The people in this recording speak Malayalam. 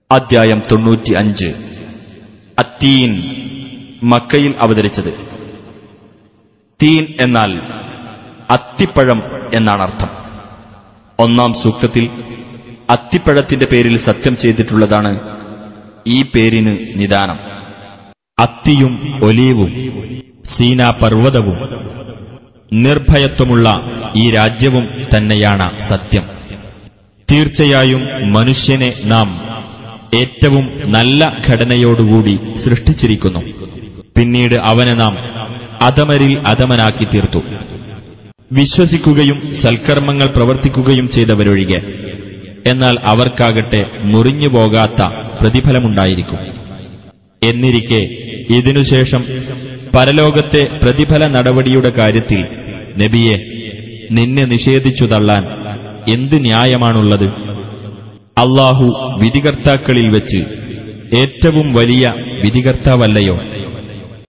അദ്ധ്യായം തൊണ്ണൂറ്റി അഞ്ച് അത്തീൻ മക്കയിൽ അവതരിച്ചത് തീൻ എന്നാൽ അത്തിപ്പഴം എന്നാണ് അർത്ഥം ഒന്നാം സൂക്തത്തിൽ അത്തിപ്പഴത്തിന്റെ പേരിൽ സത്യം ചെയ്തിട്ടുള്ളതാണ് ഈ പേരിന് നിദാനം അത്തിയും ഒലീവും സീനാ പർവ്വതവും നിർഭയത്വമുള്ള ഈ രാജ്യവും തന്നെയാണ് സത്യം തീർച്ചയായും മനുഷ്യനെ നാം ഏറ്റവും നല്ല ഘടനയോടുകൂടി സൃഷ്ടിച്ചിരിക്കുന്നു പിന്നീട് അവനെ നാം അധമരിൽ അധമനാക്കി തീർത്തു വിശ്വസിക്കുകയും സൽക്കർമ്മങ്ങൾ പ്രവർത്തിക്കുകയും ചെയ്തവരൊഴികെ എന്നാൽ അവർക്കാകട്ടെ മുറിഞ്ഞു പോകാത്ത പ്രതിഫലമുണ്ടായിരിക്കും എന്നിരിക്കെ ഇതിനുശേഷം പരലോകത്തെ പ്രതിഫല നടപടിയുടെ കാര്യത്തിൽ നബിയെ നിന്നെ നിഷേധിച്ചു തള്ളാൻ എന്ത് ന്യായമാണുള്ളത് അള്ളാഹു വിധികർത്താക്കളിൽ വെച്ച് ഏറ്റവും വലിയ വിധികർത്താവല്ലയോ